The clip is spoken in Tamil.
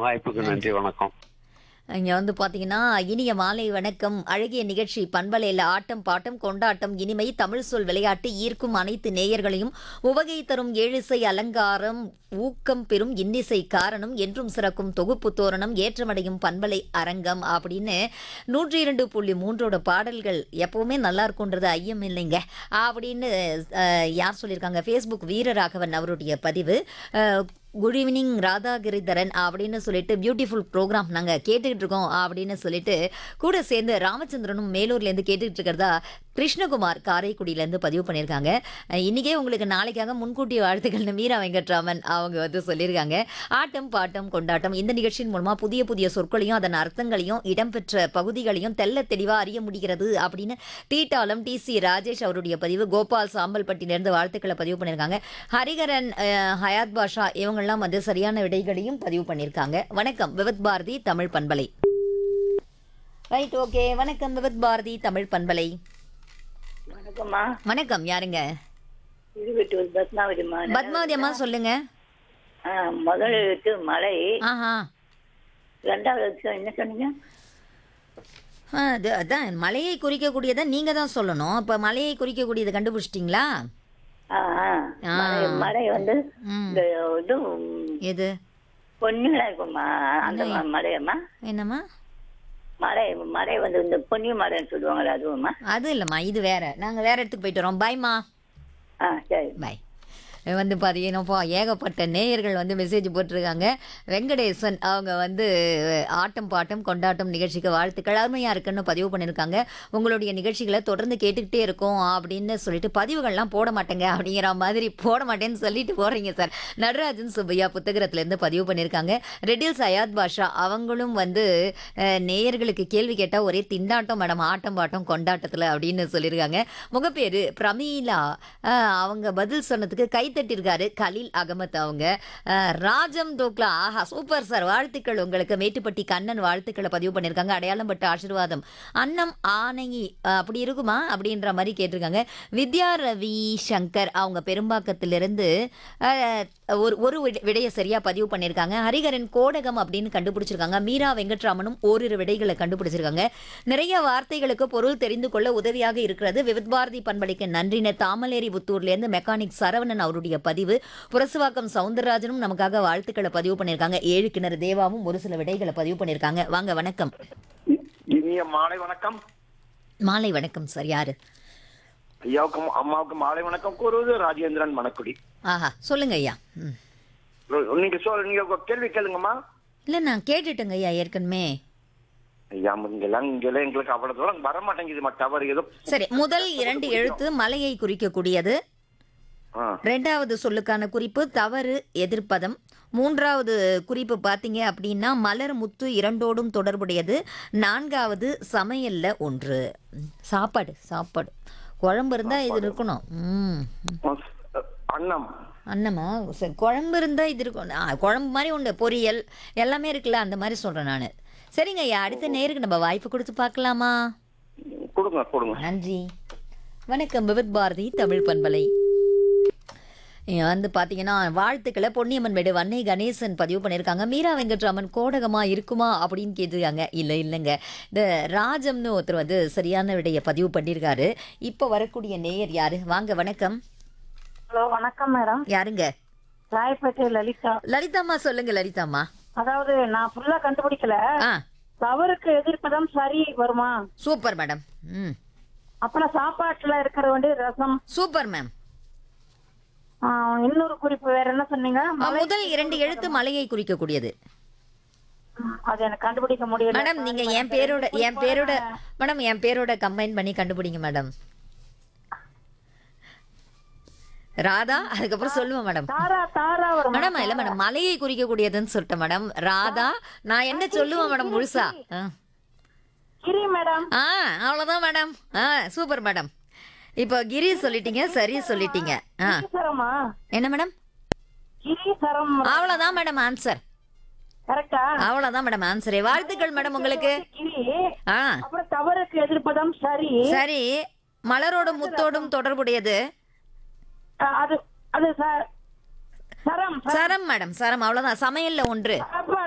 வாய்ப்புக்கு நன்றி வணக்கம் இங்க வந்து பாத்தீங்கன்னா இனிய மாலை வணக்கம் அழகிய நிகழ்ச்சி பண்பலையில் ஆட்டம் பாட்டம் கொண்டாட்டம் இனிமை தமிழ் சொல் விளையாட்டு ஈர்க்கும் அனைத்து நேயர்களையும் உவகை தரும் ஏழிசை அலங்காரம் ஊக்கம் பெறும் இன்னிசை காரணம் என்றும் சிறக்கும் தொகுப்பு தோரணம் ஏற்றமடையும் பண்பலை அரங்கம் அப்படின்னு நூற்றி இரண்டு புள்ளி மூன்றோட பாடல்கள் எப்பவுமே நல்லா இருக்குன்றது ஐயம் இல்லைங்க அப்படின்னு அஹ், யார் சொல்லியிருக்காங்க ஃபேஸ்புக் வீரராகவன் அவருடைய பதிவு அஹ், குட் ஈவினிங் ராதாகிரிதரன் அப்படின்னு சொல்லிட்டு பியூட்டிஃபுல் ப்ரோக்ராம் நாங்கள் கேட்டுக்கிட்டு இருக்கோம் அப்படின்னு சொல்லிட்டு கூட சேர்ந்து ராமச்சந்திரனும் மேலூர்லேருந்து கேட்டுக்கிட்டு இருக்கிறதா கிருஷ்ணகுமார் காரைக்குடியிலேருந்து பதிவு பண்ணியிருக்காங்க அஹ் இன்னைக்கே உங்களுக்கு நாளைக்காக முன்கூட்டி வாழ்த்துக்கள்னு மீரா வெங்கட்ராமன் அவங்க வந்து சொல்லியிருக்காங்க ஆட்டம் பாட்டம் கொண்டாட்டம் இந்த நிகழ்ச்சியின் மூலமாக புதிய புதிய சொற்களையும் அதன் அர்த்தங்களையும் இடம்பெற்ற பகுதிகளையும் தெல்ல தெளிவாக அறிய முடிகிறது அப்படின்னு தீட்டாலம் டி சி ராஜேஷ் அவருடைய பதிவு கோபால் சாம்பல்பட்டியிலேருந்து வாழ்த்துக்களை பதிவு பண்ணியிருக்காங்க ஹரிகரன் அஹ், ஹயாத் பாஷா இவங்கெல்லாம் வந்து சரியான விடைகளையும் பதிவு பண்ணியிருக்காங்க வணக்கம் விவத் பாரதி தமிழ் பண்பலை ரைட் ஓகே வணக்கம் விவத் பாரதி தமிழ் பண்பலை வணக்கம்மா வணக்கம் யாருங்க திருவெட்டூர் பத்மாவதிம்மா பத்மாவதி அம்மா சொல்லுங்க ஆ, முதல் எழுத்து மலை ஆஹா ரெண்டாவது எழுத்து என்ன சொன்னீங்க ஆ, அது அதான் மலையை குறிக்கக்கூடியதை நீங்க தான் சொல்லணும் இப்போ மலையை குறிக்கக்கூடியதை கண்டுபிடிச்சிட்டிங்களா ஆ, ஆ. ஆ. மலை மலை வந்து ம் இந்த இது எது பொன்னிலாம் இருக்கும்மா அந்த ம- மலையம்மா என்னம்மா மலை மலை வந்து இந்த பொன்னி மலைன்னு சொல்லுவாங்கல்ல அதுவும்மா அது இல்லைம்மா இது வேற நாங்கள் வேற இடத்துக்கு போயிட்டு வரோம் பாய்மா ஆ சரி பாய் வந்து பார்த்தீங்கன்னாப்பா ஏகப்பட்ட நேயர்கள் வந்து மெசேஜ் போட்டிருக்காங்க வெங்கடேசன் அவங்க வந்து ஆட்டம் பாட்டம் கொண்டாட்டம் நிகழ்ச்சிக்கு வாழ்த்துக்கள் அருமையாக இருக்குன்னு பதிவு பண்ணியிருக்காங்க உங்களுடைய நிகழ்ச்சிகளை தொடர்ந்து கேட்டுக்கிட்டே இருக்கோம் அப்படின்னு சொல்லிட்டு பதிவுகள்லாம் போட மாட்டேங்க அப்படிங்கிற மாதிரி போட மாட்டேன்னு சொல்லிட்டு போடுறீங்க சார் நடராஜன் சுப்பையா புத்தகத்திலேருந்து பதிவு பண்ணியிருக்காங்க ரெட்டில் சயாத் பாஷா அவங்களும் வந்து அஹ், நேயர்களுக்கு கேள்வி கேட்டால் ஒரே திண்டாட்டம் மேடம் ஆட்டம் பாட்டம் கொண்டாட்டத்தில் அப்படின்னு சொல்லியிருக்காங்க முகப்பேரு பிரமீலா அஹ், அவங்க பதில் சொன்னதுக்கு கை தட்டியிருக்காரு கலீல் அகமத் அவங்க அஹ், ராஜம் டோக்லா ஆஹா சூப்பர் சார் வாழ்த்துக்கள் உங்களுக்கு மேட்டுப்பட்டி கண்ணன் வாழ்த்துக்களை பதிவு பண்ணியிருக்காங்க அடையாளம் பட்ட ஆசீர்வாதம் அன்னம் ஆனங்கி அஹ், அப்படி இருக்குமா அப்படின்ற மாதிரி கேட்டிருக்காங்க வித்யா ரவி சங்கர் அவங்க பெரும்பாக்கத்திலிருந்து அஹ், ஒரு ஒரு விட- விடையை சரியா பதிவு பண்ணியிருக்காங்க ஹரிகரன் கோடகம் அப்படின்னு கண்டுபிடிச்சிருக்காங்க மீரா வெங்கட்ராமனும் ஓரிரு விடைகளை கண்டுபிடிச்சிருக்காங்க நிறைய வார்த்தைகளுக்கு பொருள் தெரிந்து கொள்ள உதவியாக இருக்கிறது விவித் பாரதி பண்பலைக்கு நன்றின தாமலேரி புத்தூர்லேருந்து மெக்கானிக் சரவணன் அவருடைய பதிவு புரசுவாக்கம் சவுந்தரராஜனும் நமக்காக வாழ்த்துக்களை பதிவு பண்ணியிருக்காங்க ஏழு கிணறு தேவாவும் ஒரு சில விடைகளை பதிவு பண்ணியிருக்காங்க வாங்க வணக்கம் இனிய மாலை வணக்கம் மாலை வணக்கம் சார் யாரு ஐயாவுக்கும் அம்மாவுக்கும் மாலை வணக்கம் கூறுவது ராஜேந்திரன் மணக்குடி ஆஹா சொல்லுங்க ஐயா ம் நீங்க சொல் நீங்க ஒரு கேள்வி கேளுங்கம்மா இல்லை நான் கேட்டுட்டேங்க ஐயா ஏற்கனவே ஐயா இங்கெல்லாம் இங்கெல்லாம் எங்களுக்கு அவ்வளவு தூரம் வர மாட்டேங்குதுமா டவர் ஏதோ சரி முதல் இரண்டு எழுத்து மலையை குறிக்கக்கூடியது ஆ, ரெண்டாவது சொல்லுக்கான குறிப்பு தவறு எதிர்ப்பதம் மூன்றாவது குறிப்பு பார்த்தீங்க அப்படின்னா மலர் முத்து இரண்டோடும் தொடர்புடையது நான்காவது சமையல்ல ஒன்று ம், சாப்பாடு சாப்பாடு குழம்பு இருந்தால் இது இருக்கணும் ம் அன்னம் அன்னமா சரி குழம்பு இருந்தால் இது இருக்கும் ஆ, குழம்பு மாதிரி உண்டு பொரியல் எல்லாமே இருக்குல்ல அந்த மாதிரி சொல்கிறேன் நான் சரிங்க ஐயா அடுத்த நேருக்கு நம்ம வாய்ப்பு கொடுத்து பார்க்கலாமா கொடுங்க கொடுங்க நன்றி வணக்கம் விவித் பாரதி தமிழ் பண்பலை இங்க வந்து பார்த்தீங்கன்னா வாழ்த்துக்களை பொன்னியம்மன் மேடு வன்னை கணேசன் பதிவு பண்ணியிருக்காங்க மீரா வெங்கட்ராமன் கோடகமா இருக்குமா அப்படின்னு கேட்டிருக்காங்க இல்லை இல்லைங்க இந்த ராஜம்னு ஒருத்தர் வந்து சரியான விடைய பதிவு பண்ணியிருக்காரு இப்போ வரக்கூடிய நேயர் யாரு வாங்க வணக்கம் ஹலோ வணக்கம் மேடம் யாருங்க ராயப்பேட்டை லலிதா லலிதாம்மா சொல்லுங்க லலிதாம்மா அதாவது நான் ஃபுல்லா கண்டுபிடிக்கல ஆ தவறுக்கு எதிர்ப்பதம் சரி வருமா சூப்பர் மேடம் ம் அப்புறம் சாப்பாட்டுல இருக்கிற வந்து ரசம் சூப்பர் மேம் ஆ, இன்னொரு குறிப்பு வேற என்ன சொன்னீங்க மலை- முதல் இரண்டு எழுத்து மலையை குறிக்கக்கூடியது அது எனக்கு கண்டுபிடிக்க முடியல மேடம் நீங்க என் பேரோட என் பேரோட மேடம் என் பேரோட கம்பைன் பண்ணி கண்டுபிடிங்க மேடம் ராதா அதுக்கப்புறம் சொல்லுவேன் மேடம் தாரா தாரா வரும் மேடம் இல்ல மேடம் மலையை குறிக்கக்கூடியதுன்னு சொல்லிட்டேன் மேடம் ராதா நான் என்ன சொல்லுவேன் மேடம் முழுசா ஆ. கிரி மேடம் ஆ அவ்வளவுதான் மேடம் ஆ சூப்பர் மேடம் இப்போ கிரி சொல்லிட்டீங்க சரி சொல்லிட்டீங்க ஆ கிரிசரமா என்ன மேடம் கிரிசரம் அவ்வளவுதான் மேடம் ஆன்சர் கரெக்டா அவ்வளவுதான் மேடம் ஆன்சரே வாழ்த்துக்கள் மேடம் உங்களுக்கு கிரி ஆ அப்புறம் தவறுக்கு எதிர்ப்பதம் சரி சரி மலரோடும் முத்தோடும் தொடர்புடையது ஆ, அது அது ச- சரம் சரம் மேடம் சரம் அவ்வளவுதான் சமையல்ல ஒன்று சாப்பாடு